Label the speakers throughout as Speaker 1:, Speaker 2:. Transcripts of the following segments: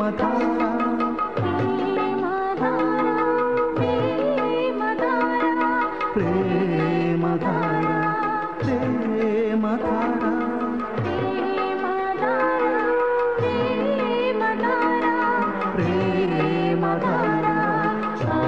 Speaker 1: ప్రేమధార ప్రేమధార ప్రేమధార ప్రేమధార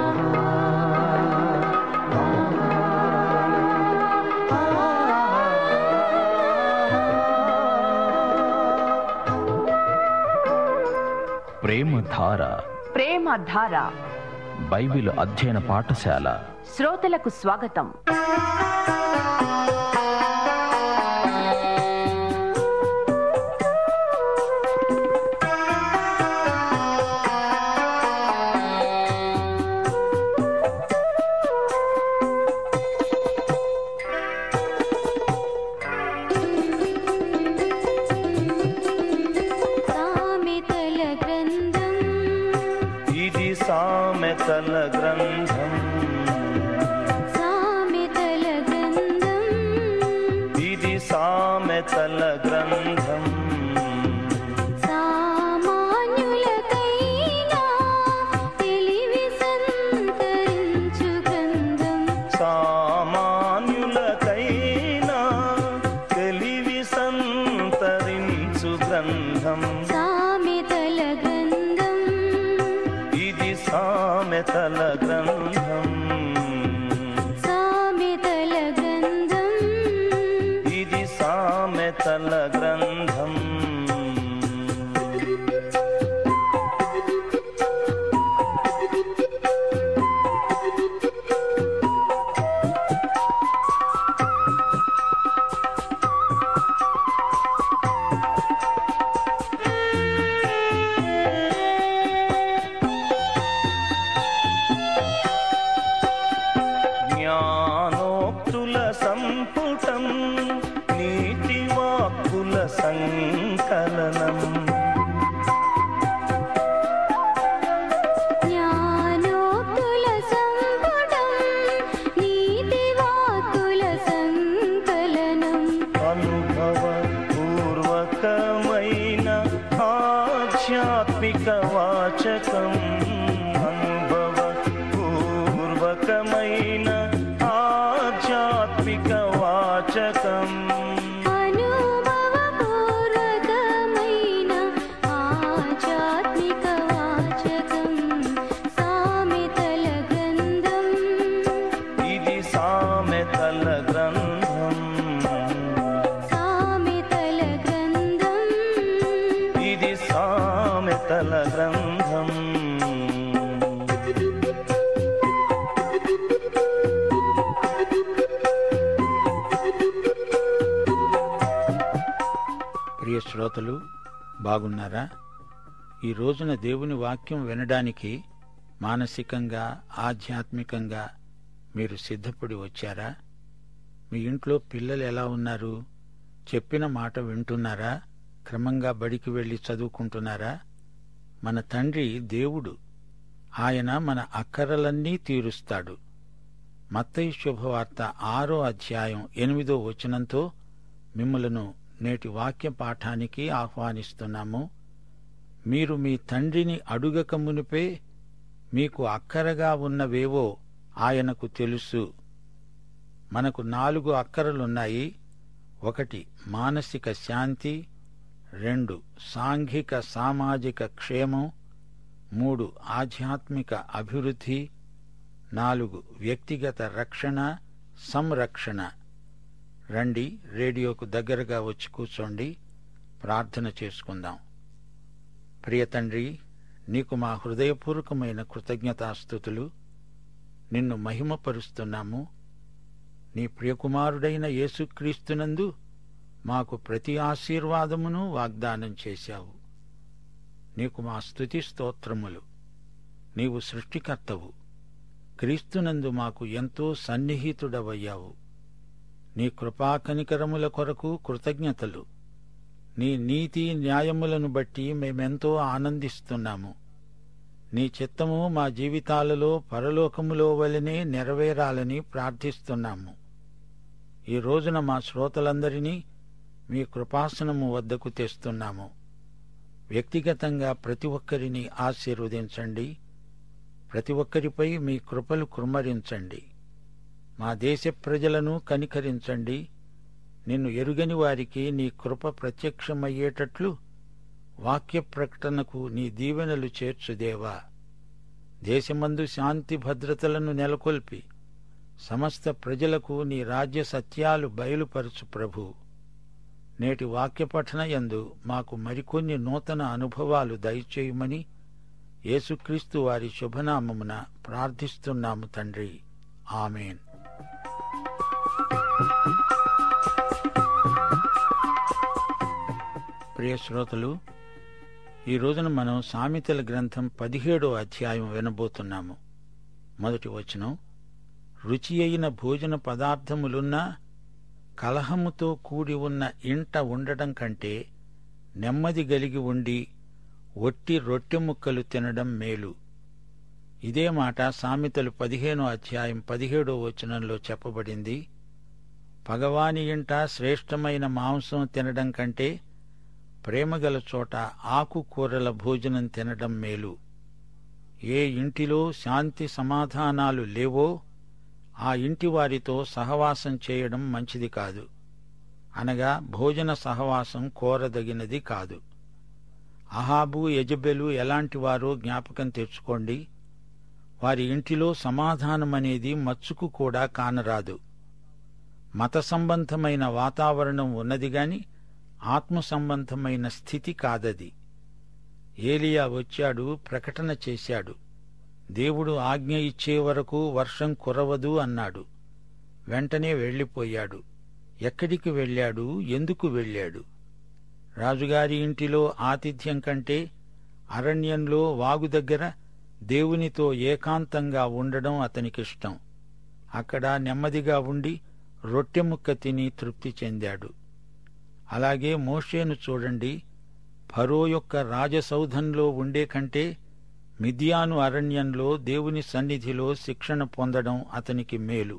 Speaker 2: ప్రేమధార
Speaker 3: ప్రేమధార
Speaker 2: Bible అధ్యయన పాఠశాల
Speaker 3: శ్రోతలకు స్వాగతం
Speaker 4: సామెతల గ్రంథం
Speaker 5: ఇది సామెతల గ్రంథం
Speaker 4: సామెతల గ్రంథం
Speaker 5: ఇది సామెతల గ్రంథం
Speaker 4: సామాన్యులకైనా తెలివి సంతరించు గ్రంథం
Speaker 5: సామాన్యులకైనా తెలివి సంతరించు గ్రంథం
Speaker 4: సామెతల గ్రంథం
Speaker 5: ఇది సామెతల గ్రంథం
Speaker 4: సామెతల గ్రంథం
Speaker 5: ఇది సామెతల గ్రంథం జ్ఞానోక్తుల సంపుటం నీతి వాక్కుల సంకలనం
Speaker 4: జ్ఞానోక్తుల సంపుటం నీతి వాక్కుల సంకలనం
Speaker 5: అనుభవ పూర్వకమైన ఆధ్యాత్మిక వాచకం అనుభవ పూర్వకమైన ఆధ్యాత్మిక వాచకం
Speaker 4: అనుభవపూర్వకమైన ఆధ్యాత్మిక వాచకం సామెతల గ్రంథం
Speaker 5: ఇది సామెతల గ్రంథం
Speaker 4: సామెతల గ్రంథం
Speaker 5: ఇది సామెతల గ్రంథం
Speaker 6: ప్రియ శ్రోతలు బాగున్నారా ఈ రోజున దేవుని వాక్యం వినడానికి మానసికంగా ఆధ్యాత్మికంగా మీరు సిద్ధపడి వచ్చారా మీ ఇంట్లో పిల్లలు ఎలా ఉన్నారు చెప్పిన మాట వింటున్నారా క్రమంగా బడికి వెళ్లి చదువుకుంటున్నారా మన తండ్రి దేవుడు ఆయన మన అక్కరలన్నీ తీరుస్తాడు మత్తయి శుభవార్త ఆరో అధ్యాయం ఎనిమిదో వచనంతో మిమ్మలను నేటి వాక్య పాఠానికి ఆహ్వానిస్తున్నాము మీరు మీ తండ్రిని అడుగక మునిపే మీకు అక్కరగా ఉన్నవేవో ఆయనకు తెలుసు మనకు నాలుగు అక్కరలున్నాయి ఒకటి మానసిక శాంతి రెండు సాంఘిక సామాజిక క్షేమం మూడు ఆధ్యాత్మిక అభివృద్ధి నాలుగు వ్యక్తిగత రక్షణ సంరక్షణ రండి రేడియోకు దగ్గరగా వచ్చి కూర్చోండి ప్రార్థన చేసుకుందాం ప్రియ తండ్రి నీకు మా హృదయపూర్వకమైన కృతజ్ఞతాస్థుతులు నిన్ను మహిమపరుస్తున్నాము నీ ప్రియకుమారుడైన యేసుక్రీస్తునందు మాకు ప్రతి ఆశీర్వాదమును వాగ్దానం చేశావు నీకు మా స్తుతి స్తోత్రములు నీవు సృష్టికర్తవు క్రీస్తునందు మాకు ఎంతో సన్నిహితుడవయ్యావు నీ కృపా కనికరముల కొరకు కృతజ్ఞతలు నీ నీతి న్యాయములను బట్టి మేమెంతో ఆనందిస్తున్నాము నీ చిత్తము మా జీవితాలలో పరలోకములో వలనే నెరవేరాలని ప్రార్థిస్తున్నాము ఈ రోజున మా శ్రోతలందరినీ మీ కృపాసనము వద్దకు తెస్తున్నాము వ్యక్తిగతంగా ప్రతి ఒక్కరిని ఆశీర్వదించండి ప్రతి ఒక్కరిపై మీ కృపలు కుమ్మరించండి మా దేశ ప్రజలను కనికరించండి నిన్ను ఎరుగని వారికి నీ కృప ప్రత్యక్షమయ్యేటట్లు వాక్య ప్రకటనకు నీ దీవెనలు చేర్చుదేవా దేశమందు శాంతి భద్రతలను నెలకొల్పి సమస్త ప్రజలకు నీ రాజ్య సత్యాలు బయలుపరచు ప్రభు నేటి వాక్య పఠన యందు మాకు మరికొన్ని నూతన అనుభవాలు దయచేయమని యేసుక్రీస్తు వారి శుభనామమున ప్రార్థిస్తున్నాము తండ్రి ఆమెన్ ప్రియ శ్రోతలు ఈ రోజున మనం సామెతల గ్రంథం పదిహేడో అధ్యాయం వినబోతున్నాము మొదటి వచనం రుచి అయిన భోజన పదార్థములున్నా కలహముతో కూడి ఉన్న ఇంట ఉండడం కంటే నెమ్మది గలిగి ఉండి ఒట్టి రొట్టె ముక్కలు తినడం మేలు ఇదే మాట సామెతలు పదిహేనో అధ్యాయం పదిహేడో వచనంలో చెప్పబడింది పగవాని ఇంట శ్రేష్టమైన మాంసం తినడం కంటే ప్రేమగల చోట ఆకుకూరల భోజనం తినడం మేలు ఏ ఇంటిలో శాంతి సమాధానాలు లేవో ఆ ఇంటి వారితో సహవాసం చేయడం మంచిది కాదు అనగా భోజన సహవాసం కోరదగినది కాదు అహాబు యజబెలు ఎలాంటివారో జ్ఞాపకం తెచ్చుకోండి వారి ఇంటిలో సమాధానమనేది మచ్చుకు కూడా కానరాదు మత సంబంధమైన వాతావరణం ఉన్నది గాని ఆత్మ సంబంధమైన స్థితి కాదది ఏలియా వచ్చాడు ప్రకటన చేశాడు దేవుడు ఆజ్ఞ ఇచ్చే వరకు వర్షం కురవదు అన్నాడు వెంటనే వెళ్లిపోయాడు ఎక్కడికి వెళ్ళాడు ఎందుకు వెళ్ళాడు రాజుగారి ఇంటిలో ఆతిథ్యం కంటే అరణ్యంలో వాగు దగ్గర దేవునితో ఏకాంతంగా ఉండడం అతనికిష్టం అక్కడ నెమ్మదిగా ఉండి రొట్టె ముక్క తిని తృప్తి చెందాడు అలాగే మోషేను చూడండి ఫరో యొక్క రాజసౌధంలో ఉండే కంటే మిథియాను అరణ్యంలో దేవుని సన్నిధిలో శిక్షణ పొందడం అతనికి మేలు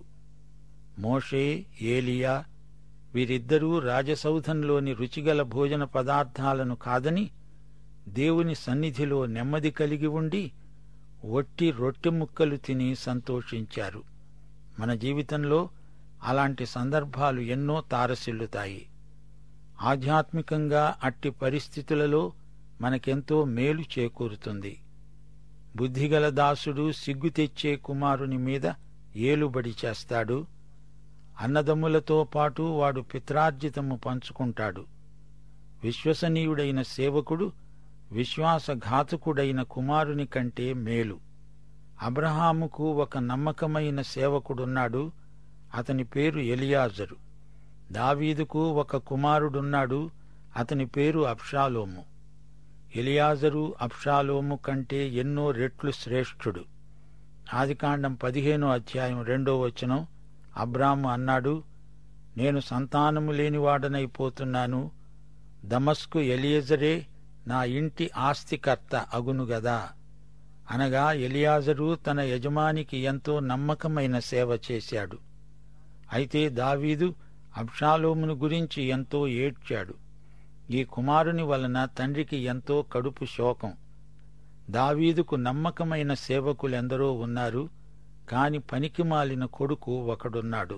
Speaker 6: మోషే ఏలియా వీరిద్దరూ రాజసౌధంలోని రుచిగల భోజన పదార్థాలను కాదని దేవుని సన్నిధిలో నెమ్మది కలిగి ఉండి ఒట్టి రొట్టె ముక్కలు తిని సంతోషించారు మన జీవితంలో అలాంటి సందర్భాలు ఎన్నో తారసిల్లుతాయి ఆధ్యాత్మికంగా అట్టి పరిస్థితులలో మనకెంతో మేలు చేకూరుతుంది బుద్ధిగల దాసుడు సిగ్గు తెచ్చే కుమారుని మీద ఏలుబడి చేస్తాడు అన్నదమ్ములతో పాటు వాడు పిత్రార్జితము పంచుకుంటాడు విశ్వసనీయుడైన సేవకుడు విశ్వాసఘాతకుడైన కుమారుని కంటే మేలు అబ్రహాముకు ఒక నమ్మకమైన సేవకుడున్నాడు అతని పేరు ఎలియాజరు దావీదుకు ఒక కుమారుడున్నాడు అతని పేరు అబ్షాలోము ఎలియాజరు అబ్షాలోము కంటే ఎన్నో రెట్లు శ్రేష్ఠుడు ఆదికాండం పదిహేనో అధ్యాయం రెండో వచనం అబ్రాము అన్నాడు నేను సంతానము లేనివాడనైపోతున్నాను దమస్కు ఎలియజరే నా ఇంటి ఆస్తికర్త అగునుగదా అనగా ఎలియాజరు తన యజమానికి ఎంతో నమ్మకమైన సేవ చేశాడు అయితే దావీదు అబ్షాలోమును గురించి ఎంతో ఏడ్చాడు ఈ కుమారుని వలన తండ్రికి ఎంతో కడుపు శోకం దావీదుకు నమ్మకమైన సేవకులెందరో ఉన్నారు కాని పనికిమాలిన కొడుకు ఒకడున్నాడు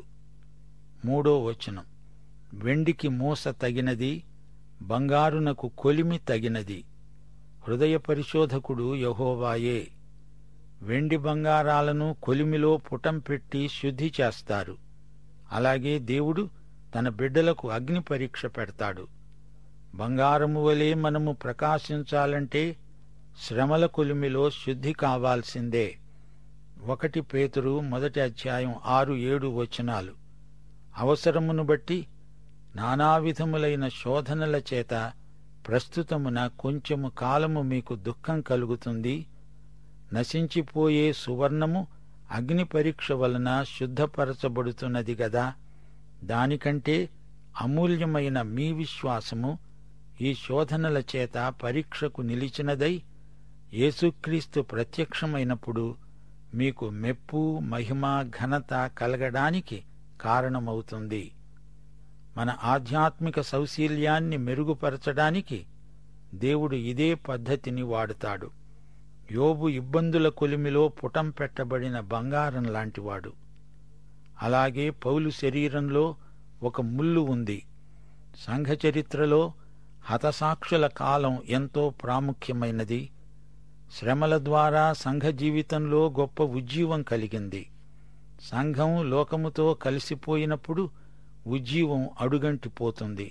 Speaker 6: మూడో వచనం వెండికి మూస తగినది బంగారునకు కొలిమి తగినది హృదయ పరిశోధకుడు యహోవాయే వెండి బంగారాలను కొలిమిలో పుటం పెట్టి శుద్ధి చేస్తారు అలాగే దేవుడు తన బిడ్డలకు అగ్ని పరీక్ష పెడతాడు బంగారము వలె మనము ప్రకాశించాలంటే శ్రమల కొలిమిలో శుద్ధి కావాల్సిందే ఒకటి పేతురు మొదటి అధ్యాయం ఆరు ఏడు వచనాలు అవసరమును బట్టి నానావిధములైన శోధనల చేత ప్రస్తుతమున కొంచెము కాలము మీకు దుఃఖం కలుగుతుంది నశించిపోయే సువర్ణము అగ్ని పరీక్ష వలన శుద్ధపరచబడుతున్నది గదా దానికంటే అమూల్యమైన మీ విశ్వాసము ఈ శోధనల చేత పరీక్షకు నిలిచినదై యేసుక్రీస్తు ప్రత్యక్షమైనప్పుడు మీకు మెప్పు మహిమ ఘనత కలగడానికి కారణమవుతుంది మన ఆధ్యాత్మిక సౌశీల్యాన్ని మెరుగుపరచడానికి దేవుడు ఇదే పద్ధతిని వాడుతాడు యోబు ఇబ్బందుల కొలిమిలో పుటం పెట్టబడిన బంగారం లాంటివాడు అలాగే పౌలు శరీరంలో ఒక ముల్లు ఉంది సంఘ చరిత్రలో హతసాక్షుల కాలం ఎంతో ప్రాముఖ్యమైనది శ్రమల ద్వారా సంఘ జీవితంలో గొప్ప ఉజ్జీవం కలిగింది సంఘం లోకముతో కలిసిపోయినప్పుడు ఉజ్జీవం అడుగంటిపోతుంది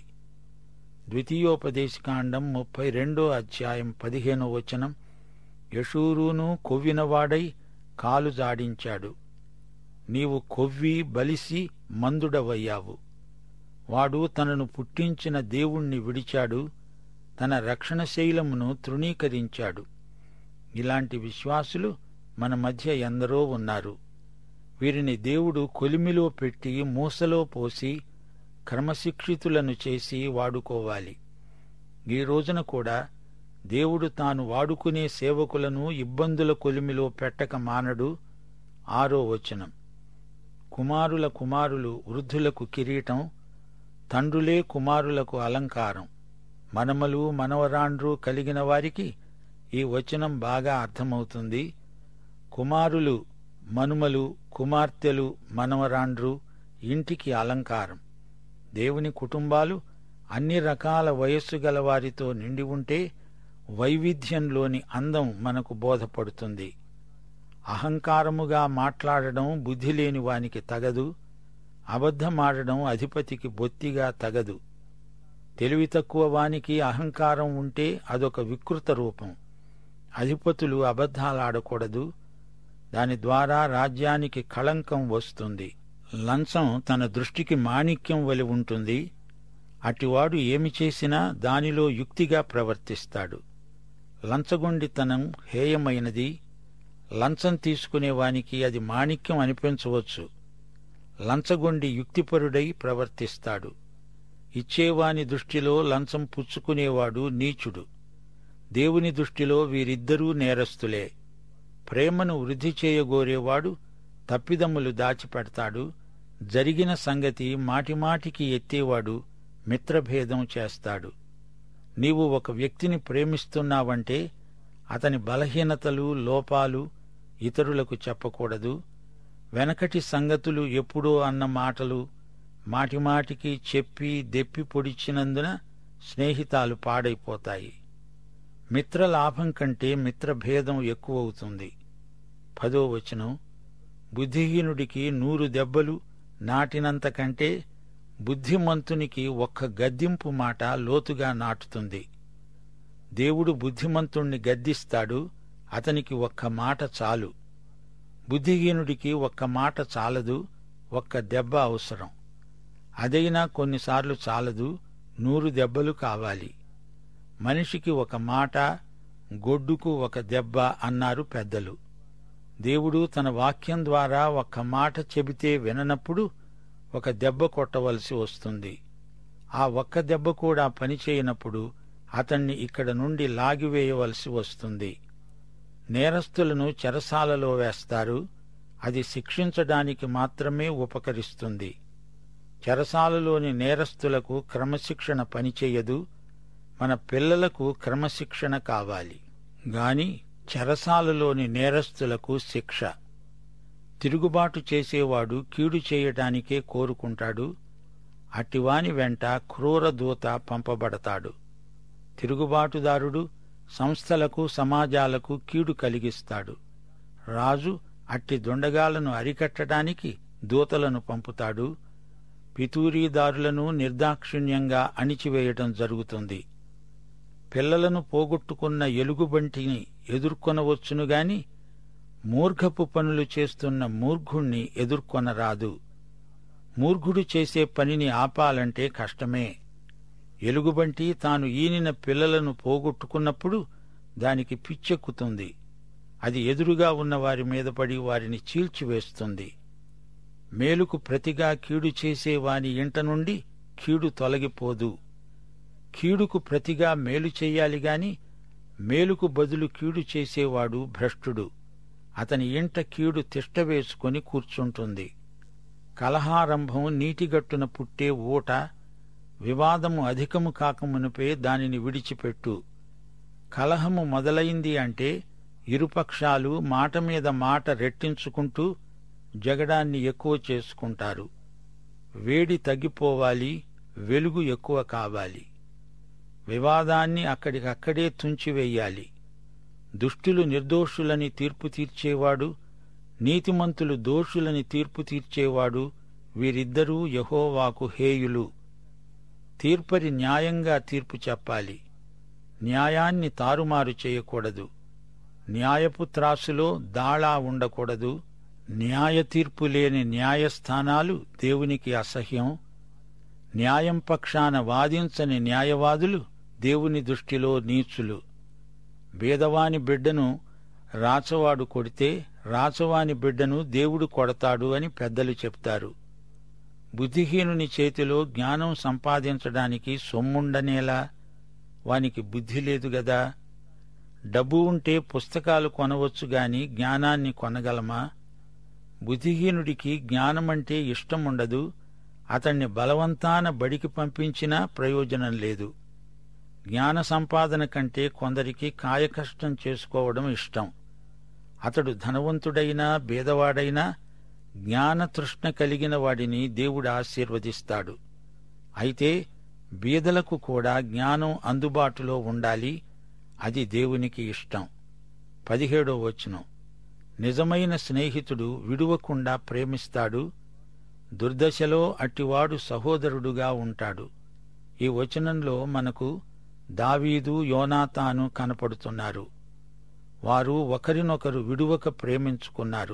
Speaker 6: ద్వితీయోపదేశకాండం ముప్పై రెండో అధ్యాయం పదిహేనో వచనం యశూరును కొవ్వినవాడై కాలు జాడించాడు నీవు కొవ్వి బలిసి మందుడవయ్యావు వాడు తనను పుట్టించిన దేవుణ్ణి విడిచాడు తన రక్షణ శైలమును తృణీకరించాడు ఇలాంటి విశ్వాసులు మన మధ్య ఎందరో ఉన్నారు వీరిని దేవుడు కొలిమిలో పెట్టి మూసలో పోసి క్రమశిక్షితులను చేసి వాడుకోవాలి ఈ రోజున కూడా దేవుడు తాను వాడుకునే సేవకులను ఇబ్బందుల కొలిమిలో పెట్టక మానడు ఆరో వచనం కుమారుల కుమారులు వృద్ధులకు కిరీటం తండ్రులే కుమారులకు అలంకారం మనమలు మనవరాండ్రు కలిగిన వారికి ఈ వచనం బాగా అర్థమవుతుంది కుమారులు మనుమలు కుమార్తెలు మనవరాండ్రు ఇంటికి అలంకారం దేవుని కుటుంబాలు అన్ని రకాల వయస్సు గల వారితో నిండి ఉంటే వైవిధ్యంలోని అందం మనకు బోధపడుతుంది అహంకారముగా మాట్లాడడం బుద్ధి లేని వానికి తగదు అబద్ధమాడడం అధిపతికి బొత్తిగా తగదు తెలివి తక్కువ వానికి అహంకారం ఉంటే అదొక వికృత రూపం అధిపతులు అబద్ధాలాడకూడదు దాని ద్వారా రాజ్యానికి కళంకం వస్తుంది లంచం తన దృష్టికి మాణిక్యం వలి ఉంటుంది అటివాడు ఏమి చేసినా దానిలో యుక్తిగా ప్రవర్తిస్తాడు లంచగొండితనం హేయమైనది లంచం తీసుకునే వానికి అది మాణిక్యం అనిపించవచ్చు లంచగొండి యుక్తిపరుడై ప్రవర్తిస్తాడు ఇచ్చేవాని దృష్టిలో లంచం పుచ్చుకునేవాడు నీచుడు దేవుని దృష్టిలో వీరిద్దరూ నేరస్తులే ప్రేమను వృద్ధి చేయగోరేవాడు తప్పిదమ్ములు దాచిపెడతాడు జరిగిన సంగతి మాటిమాటికి ఎత్తేవాడు మిత్రభేదం చేస్తాడు నీవు ఒక వ్యక్తిని ప్రేమిస్తున్నావంటే అతని బలహీనతలు లోపాలు ఇతరులకు చెప్పకూడదు వెనకటి సంగతులు ఎప్పుడో అన్న మాటలు మాటిమాటికి చెప్పి దెప్పి పొడిచినందున స్నేహితాలు పాడైపోతాయి మిత్రలాభం కంటే మిత్రభేదం ఎక్కువవుతుంది పదో వచనం బుద్ధిహీనుడికి నూరు దెబ్బలు నాటినంత కంటే బుద్ధిమంతునికి ఒక్క గద్దింపు మాట లోతుగా నాటుతుంది దేవుడు బుద్ధిమంతుణ్ణి గద్దిస్తాడు అతనికి ఒక్క మాట చాలు బుద్ధిహీనుడికి ఒక్క మాట చాలదు ఒక్క దెబ్బ అవసరం అదైనా కొన్నిసార్లు చాలదు నూరు దెబ్బలు కావాలి మనిషికి ఒక మాట గొడ్డుకు ఒక దెబ్బ అన్నారు పెద్దలు దేవుడు తన వాక్యం ద్వారా ఒక్క మాట చెబితే విననప్పుడు ఒక దెబ్బ కొట్టవలసి వస్తుంది ఆ ఒక్క దెబ్బ కూడా పనిచేయనప్పుడు అతన్ని ఇక్కడ నుండి లాగివేయవలసి వస్తుంది నేరస్తులను చెరసాలలో వేస్తారు అది శిక్షించడానికి మాత్రమే ఉపకరిస్తుంది చెరసాలలోని నేరస్తులకు క్రమశిక్షణ పనిచేయదు మన పిల్లలకు క్రమశిక్షణ కావాలి గాని చెరసాలలోని నేరస్తులకు శిక్ష తిరుగుబాటు చేసేవాడు కీడు చేయటానికే కోరుకుంటాడు అట్టివాని వెంట క్రూర దూత పంపబడతాడు తిరుగుబాటుదారుడు సంస్థలకు సమాజాలకు కీడు కలిగిస్తాడు రాజు అట్టి దొండగాలను అరికట్టడానికి దూతలను పంపుతాడు పితూరీదారులను నిర్దాక్షిణ్యంగా అణిచివేయటం జరుగుతుంది పిల్లలను పోగొట్టుకున్న ఎలుగుబంటిని ఎదుర్కొనవచ్చును గాని మూర్ఘపు పనులు చేస్తున్న మూర్ఘుణ్ణి ఎదుర్కొనరాదు మూర్ఘుడు చేసే పనిని ఆపాలంటే కష్టమే ఎలుగుబంటి తాను ఈనిన పిల్లలను పోగొట్టుకున్నప్పుడు దానికి పిచ్చెక్కుతుంది అది ఎదురుగా ఉన్న వారి మీద పడి వారిని చీల్చివేస్తుంది మేలుకు ప్రతిగా కీడు చేసే వాని ఇంట నుండి కీడు తొలగిపోదు కీడుకు ప్రతిగా మేలు చెయ్యాలి గాని మేలుకు బదులు కీడు చేసేవాడు భ్రష్టుడు అతని ఇంట కీడు తిష్టవేసుకొని కూర్చుంటుంది కలహారంభం నీటిగట్టున పుట్టే ఊట వివాదము అధికము కాకమునుపే దానిని విడిచిపెట్టు కలహము మొదలైంది అంటే ఇరుపక్షాలు మాట మీద మాట రెట్టించుకుంటూ జగడాన్ని ఎక్కువ చేసుకుంటారు వేడి తగ్గిపోవాలి వెలుగు ఎక్కువ కావాలి వివాదాన్ని అక్కడికక్కడే తుంచివేయాలి దుష్టులు నిర్దోషులని తీర్పు తీర్చేవాడు నీతిమంతులు దోషులని తీర్పు తీర్చేవాడు వీరిద్దరూ యహోవాకు హేయులు తీర్పరి న్యాయంగా తీర్పు చెప్పాలి న్యాయాన్ని తారుమారు చేయకూడదు న్యాయపు త్రాసులో దాళా ఉండకూడదు న్యాయ తీర్పు లేని న్యాయస్థానాలు దేవునికి అసహ్యం న్యాయం పక్షాన వాదించని న్యాయవాదులు దేవుని దృష్టిలో నీచులు బీదవాని బిడ్డను రాచవాడు కొడితే రాచవాని బిడ్డను దేవుడు కొడతాడు అని పెద్దలు చెప్తారు బుద్ధిహీనుని చేతిలో జ్ఞానం సంపాదించడానికి సొమ్ముండనేలా వానికి బుద్ధి లేదు గదా డబ్బు ఉంటే పుస్తకాలు కొనవచ్చు గాని జ్ఞానాన్ని కొనగలమా బుద్ధిహీనుడికి జ్ఞానమంటే ఇష్టం ఉండదు అతణ్ణి బలవంతాన బడికి పంపించినా ప్రయోజనం లేదు జ్ఞాన సంపాదన కంటే కొందరికి కాయకష్టం చేసుకోవడం ఇష్టం అతడు ధనవంతుడైనా బీదవాడైనా జ్ఞానతృష్ణ కలిగిన వాడిని దేవుడు ఆశీర్వదిస్తాడు అయితే బీదలకు కూడా జ్ఞానం అందుబాటులో ఉండాలి అది దేవునికి ఇష్టం పదిహేడో వచనం నిజమైన స్నేహితుడు విడువకుండా ప్రేమిస్తాడు దుర్దశలో అట్టివాడు సహోదరుడుగా ఉంటాడు ఈ వచనంలో మనకు దావీదు యోనాతాను కనపడుతున్నారు వారు ఒకరినొకరు విడువక ప్రేమించుకున్నారు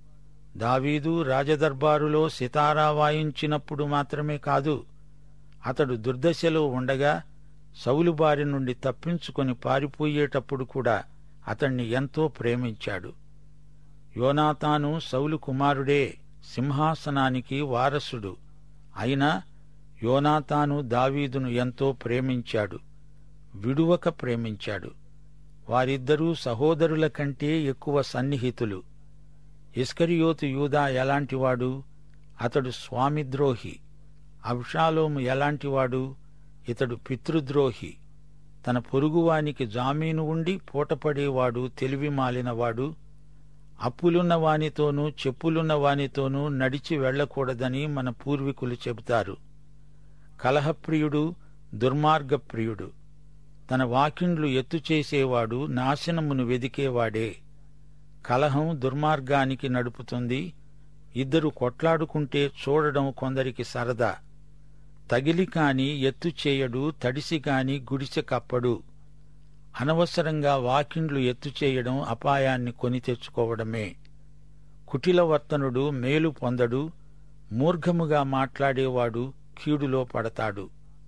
Speaker 6: దావీదు రాజదర్బారులో సితారా వాయించినప్పుడు మాత్రమే కాదు అతడు దుర్దశలో ఉండగా సౌలు బారి నుండి తప్పించుకొని పారిపోయేటప్పుడు కూడా అతణ్ణి ఎంతో ప్రేమించాడు యోనాతాను సౌలు కుమారుడే సింహాసనానికి వారసుడు అయినా యోనాతాను దావీదును ఎంతో ప్రేమించాడు విడువక ప్రేమించాడు వారిద్దరూ సహోదరుల కంటే ఎక్కువ సన్నిహితులు ఇస్కరియోతు యూదా ఎలాంటివాడు అతడు స్వామిద్రోహి అబ్షాలోము ఎలాంటివాడు ఇతడు పితృద్రోహి తన పొరుగువానికి జామీను ఉండి పూటపడేవాడు తెలివి మాలినవాడు అప్పులున్న వానితోనూ చెప్పులున్న వానితోనూ నడిచి వెళ్లకూడదని మన పూర్వీకులు చెబుతారు కలహప్రియుడు దుర్మార్గప్రియుడు తన వాకిండ్లు ఎత్తు చేసేవాడు నాశనమును వెదికేవాడే కలహం దుర్మార్గానికి నడుపుతుంది ఇద్దరు కొట్లాడుకుంటే చూడడం కొందరికి సరదా తగిలి కాని ఎత్తు చేయడు తడిసి కాని గుడిసె కప్పడు అనవసరంగా వాకిండ్లు ఎత్తు చేయడం అపాయాన్ని కొని తెచ్చుకోవడమే కుటిలవర్తనుడు మేలు పొందడు మూర్ఘముగా మాట్లాడేవాడు కీడులో పడతాడు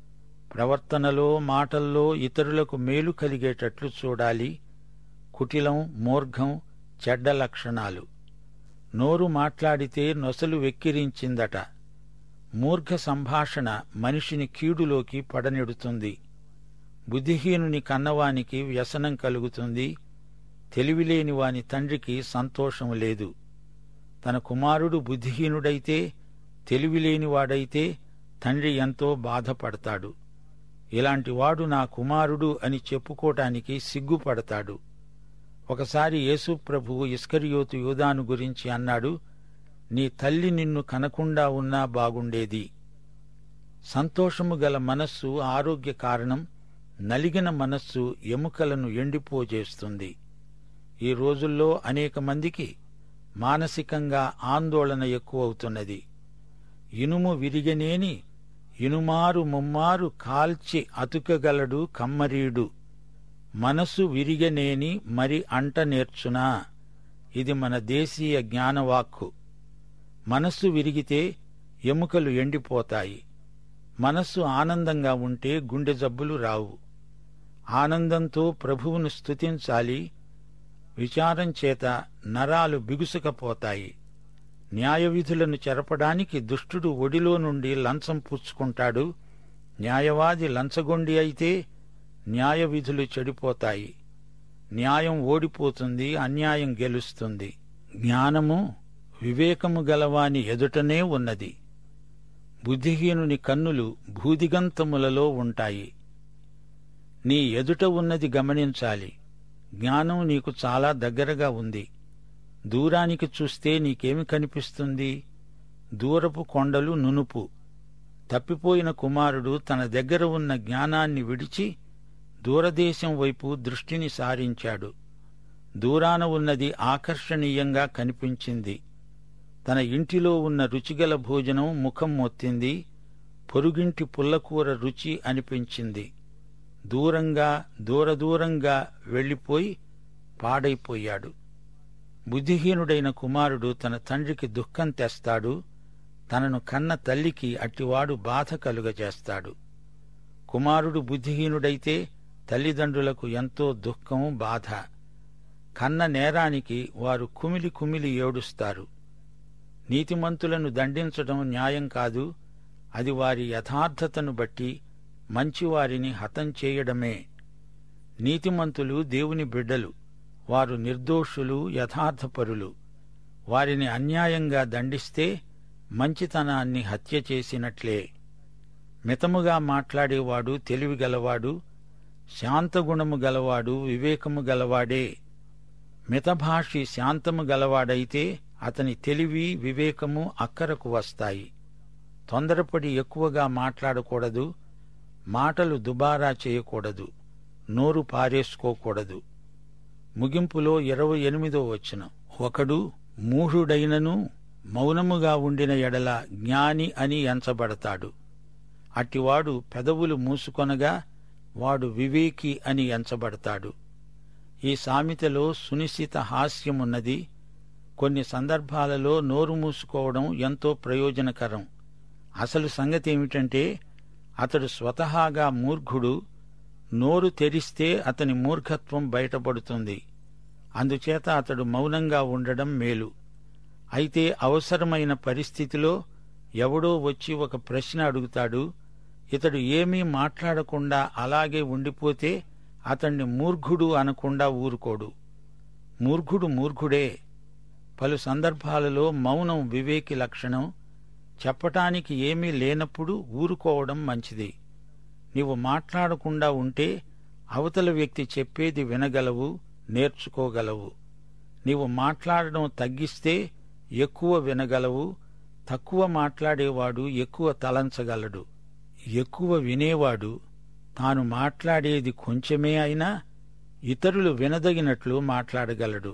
Speaker 6: ప్రవర్తనలో మాటల్లో ఇతరులకు మేలు కలిగేటట్లు చూడాలి కుటిలం మూర్ఘం చెడ్డ లక్షణాలు నోరు మాట్లాడితే నొసలు వెక్కిరించిందట మూర్ఘ సంభాషణ మనిషిని కీడులోకి పడనెడుతుంది బుద్ధిహీనుని కన్నవానికి వ్యసనం కలుగుతుంది తెలివిలేని వాని తండ్రికి సంతోషం లేదు తన కుమారుడు బుద్ధిహీనుడైతే తెలివిలేనివాడైతే తండ్రి ఎంతో బాధపడతాడు ఇలాంటివాడు నా కుమారుడు అని చెప్పుకోటానికి సిగ్గుపడతాడు ఒకసారి యేసు ప్రభువు ఇస్కరియోతు యూదాను గురించి అన్నాడు నీ తల్లి నిన్ను కనకుండా ఉన్నా బాగుండేది సంతోషము గల మనస్సు ఆరోగ్య కారణం నలిగిన మనస్సు ఎముకలను ఎండిపోజేస్తుంది ఈ రోజుల్లో అనేక మందికి మానసికంగా ఆందోళన ఎక్కువవుతున్నది ఇనుము విరిగనేని ఇనుమారు ముమ్మారు కాల్చి అతుకగలడు కమ్మరీడు మనసు విరిగనేని మరి అంట నేర్చునా ఇది మన దేశీయ జ్ఞానవాక్కు మనస్సు విరిగితే ఎముకలు ఎండిపోతాయి మనస్సు ఆనందంగా ఉంటే గుండె జబ్బులు రావు ఆనందంతో ప్రభువును స్తుతించాలి విచారం చేత నరాలు బిగుసుకపోతాయి న్యాయవిధులను చెరపడానికి దుష్టుడు ఒడిలో నుండి లంచం పుచ్చుకుంటాడు న్యాయవాది లంచగొండి అయితే న్యాయ విధులు చెడిపోతాయి న్యాయం ఓడిపోతుంది అన్యాయం గెలుస్తుంది జ్ఞానము వివేకము గలవాని ఎదుటనే ఉన్నది బుద్ధిహీనుని కన్నులు భూదిగంతములలో ఉంటాయి నీ ఎదుట ఉన్నది గమనించాలి జ్ఞానం నీకు చాలా దగ్గరగా ఉంది దూరానికి చూస్తే నీకేమి కనిపిస్తుంది దూరపు కొండలు నునుపు తప్పిపోయిన కుమారుడు తన దగ్గర ఉన్న జ్ఞానాన్ని విడిచి దూరదేశం వైపు దృష్టిని సారించాడు దూరాన ఉన్నది ఆకర్షణీయంగా కనిపించింది తన ఇంటిలో ఉన్న రుచిగల భోజనం ముఖం మొత్తింది పొరుగింటి పుల్లకూర రుచి అనిపించింది దూరంగా దూరదూరంగా వెళ్లిపోయి పాడైపోయాడు బుద్ధిహీనుడైన కుమారుడు తన తండ్రికి దుఃఖం తెస్తాడు తనను కన్న తల్లికి అట్టివాడు బాధ కలుగజేస్తాడు కుమారుడు బుద్ధిహీనుడైతే తల్లిదండ్రులకు ఎంతో దుఃఖం బాధ కన్న నేరానికి వారు కుమిలి కుమిలి ఏడుస్తారు నీతిమంతులను దండించడం న్యాయం కాదు అది వారి యథార్థతను బట్టి మంచివారిని హతం చేయడమే నీతిమంతులు దేవుని బిడ్డలు వారు నిర్దోషులు యథార్థపరులు వారిని అన్యాయంగా దండిస్తే మంచితనాన్ని హత్య చేసినట్లే మితముగా మాట్లాడేవాడు తెలివిగలవాడు శాంతగుణము గలవాడు వివేకము గలవాడే మితభాషి శాంతము గలవాడైతే అతని తెలివి వివేకము అక్కరకు వస్తాయి తొందరపడి ఎక్కువగా మాట్లాడకూడదు మాటలు దుబారా చేయకూడదు నోరు పారేసుకోకూడదు ముగింపులో ఇరవై ఎనిమిదో వచ్చిన ఒకడు మూఢుడైనను మౌనముగా ఉండిన ఎడల జ్ఞాని అని ఎంచబడతాడు అట్టివాడు పెదవులు మూసుకొనగా వాడు వివేకి అని ఎంచబడతాడు ఈ సామెతలో సునిశ్చిత హాస్యమున్నది కొన్ని సందర్భాలలో నోరు మూసుకోవడం ఎంతో ప్రయోజనకరం అసలు సంగతి ఏమిటంటే అతడు స్వతహాగా మూర్ఖుడు నోరు తెరిస్తే అతని మూర్ఖత్వం బయటపడుతుంది అందుచేత అతడు మౌనంగా ఉండడం మేలు అయితే అవసరమైన పరిస్థితిలో ఎవడో వచ్చి ఒక ప్రశ్న అడుగుతాడు ఇతడు ఏమీ మాట్లాడకుండా అలాగే ఉండిపోతే అతణ్ణి మూర్ఖుడు అనకుండా ఊరుకోడు మూర్ఖుడు మూర్ఖుడే పలు సందర్భాలలో మౌనం వివేకి లక్షణం చెప్పటానికి ఏమీ లేనప్పుడు ఊరుకోవడం మంచిది నీవు మాట్లాడకుండా ఉంటే అవతల వ్యక్తి చెప్పేది వినగలవు నేర్చుకోగలవు నీవు మాట్లాడడం తగ్గిస్తే ఎక్కువ వినగలవు తక్కువ మాట్లాడేవాడు ఎక్కువ తలంచగలడు ఎక్కువ వినేవాడు తాను మాట్లాడేది కొంచెమే అయినా ఇతరులు వినదగినట్లు మాట్లాడగలడు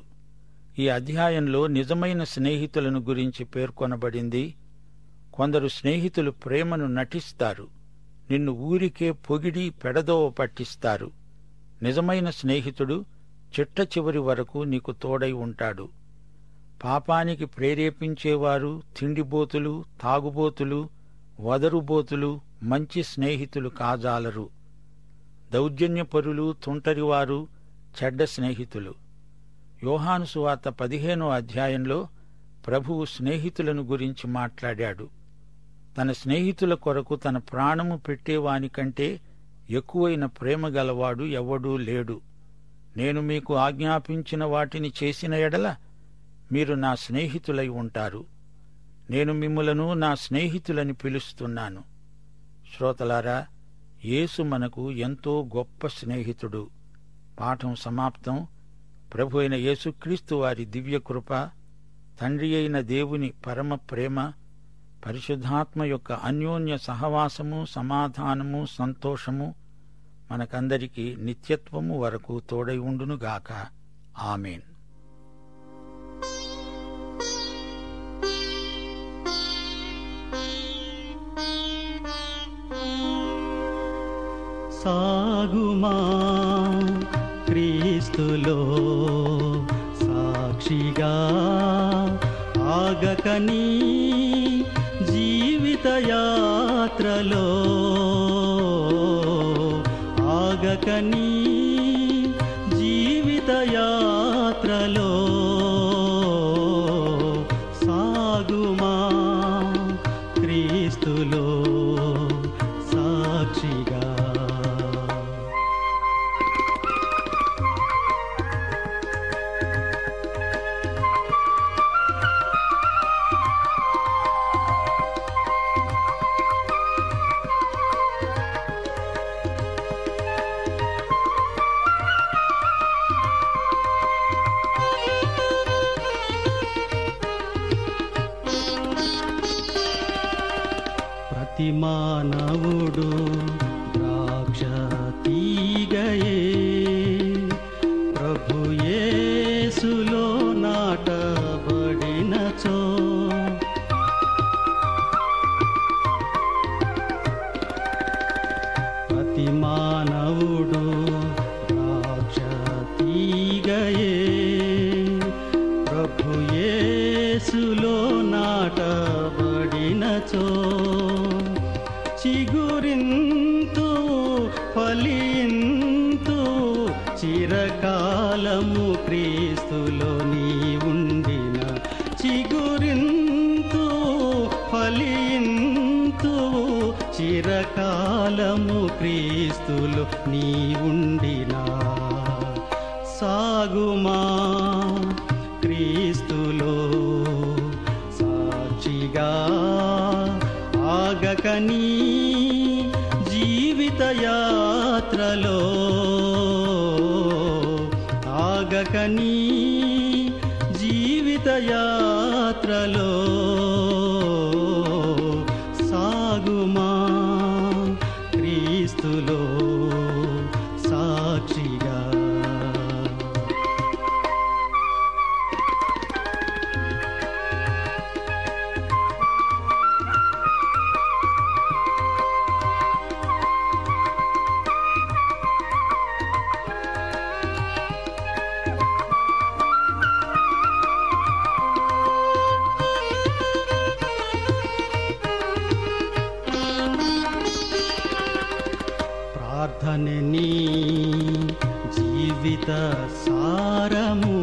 Speaker 6: ఈ అధ్యాయంలో నిజమైన స్నేహితులను గురించి పేర్కొనబడింది కొందరు స్నేహితులు ప్రేమను నటిస్తారు నిన్ను ఊరికే పొగిడి పెడదోవ పట్టిస్తారు నిజమైన స్నేహితుడు చిట్ట చివరి వరకు నీకు తోడై ఉంటాడు పాపానికి ప్రేరేపించేవారు తిండిబోతులు తాగుబోతులు వదరుబోతులు మంచి స్నేహితులు కాజాలరు దౌర్జన్యపరులు తుంటరివారు చెడ్డ స్నేహితులు యోహాను సువార్త పదిహేనో అధ్యాయంలో ప్రభువు స్నేహితులను గురించి మాట్లాడాడు తన స్నేహితుల కొరకు తన ప్రాణము పెట్టేవానికంటే ఎక్కువైన ప్రేమ గలవాడు ఎవ్వడూ లేడు నేను మీకు ఆజ్ఞాపించిన వాటిని చేసిన ఎడల మీరు నా స్నేహితులై ఉంటారు నేను మిమ్ములను నా స్నేహితులని పిలుస్తున్నాను శ్రోతలారా యేసు మనకు ఎంతో గొప్ప స్నేహితుడు పాఠం సమాప్తం ప్రభు అయిన యేసుక్రీస్తు వారి దివ్య కృప తండ్రి అయిన దేవుని పరమ ప్రేమ పరిశుద్ధాత్మ యొక్క అన్యోన్య సహవాసము సమాధానము సంతోషము మనకందరికీ నిత్యత్వము వరకు తోడై ఉండునుగాక ఆమెన్
Speaker 1: సాగుమా క్రీస్తులో సాక్షిగా ఆగకని జీవిత యాత్రలో ఆగకని జీవిత యాత్రలో సాగుమా క్రీస్తులో సాక్షిగా మానవుడు ద్రాక్ష తీగయే ప్రభు యేసులో నాటబడినచో ప్రతి మానవుడు ద్రాక్ష తీగయే ప్రభు యేసులో నాటబడినచో చిగురింతు ఫలింతు చిరకాలము క్రీస్తులో నీ ఉండిన చిగురింతు ఫలింతు చిరకాలము క్రీస్తులో నీ ఉండినా సాగుమా క్రీస్తులో సాక్షిగా ఆగకని జీవిత యాత్రలో ఆగకని జీవిత యాత్రలో సాగుమా క్రీస్తులో సాక్షిగా ప్రార్థన నీ జీవిత సారము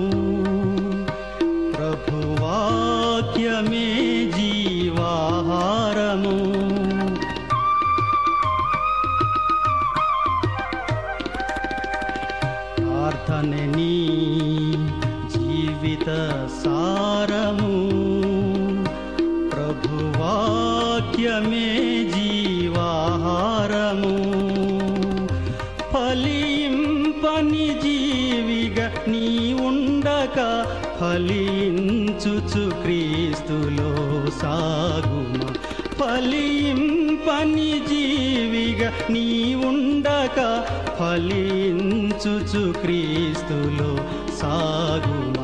Speaker 1: ప్రభువాక్యమే జీవాహారము ప్రార్థన నీ జీవిత సారము ప్రభువాక్యమే జీవాహారము ఫలింపని జీవిగా నీ ఉండక ఫలించుచు క్రీస్తులో సాగుమ ఫలింపని జీవిగా నీ ఉండక ఫలించుచు క్రీస్తులో సాగుమా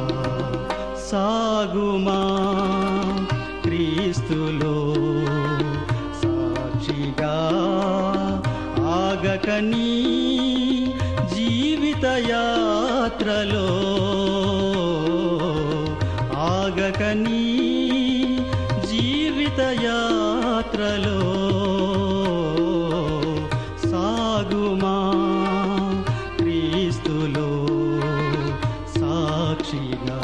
Speaker 1: సాగుమా క్రీస్తులో సాక్షిగా ఆగకని జీవిత యాత్రలో ఆగకని జీవిత యాత్రలో సాగుమా క్రీస్తులో సాక్షిగా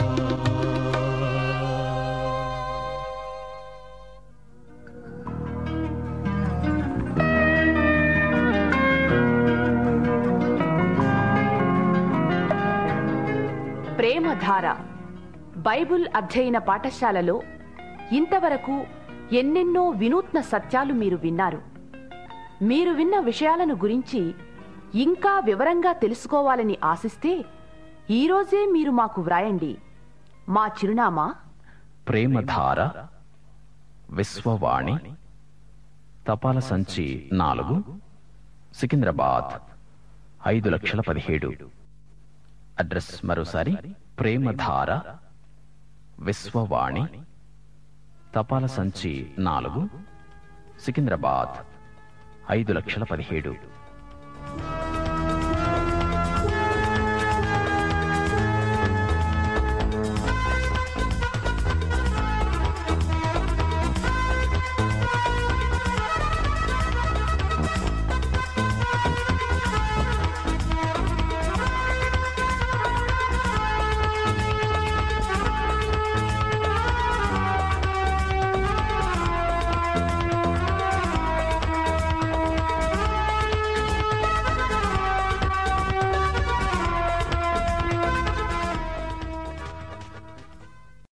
Speaker 3: ప్రేమధార బైబుల్ అధ్యయన పాఠశాలలో ఇంతవరకు ఎన్నెన్నో వినూత్న సత్యాలు మీరు విన్నారు మీరు విన్న విషయాలను గురించి ఇంకా వివరంగా తెలుసుకోవాలని ఆశిస్తే ఈరోజే మీరు మాకు వ్రాయండి మా చిరునామా
Speaker 2: ప్రేమధార విశ్వవాణి తపాల సంచి నాలుగు సికింద్రాబాద్ ఐదు లక్షల పదిహేడు అడ్రస్ మరోసారి ప్రేమధార విశ్వవాణి తపాల సంచి నాలుగు సికింద్రాబాద్ ఐదు లక్షల పదిహేడు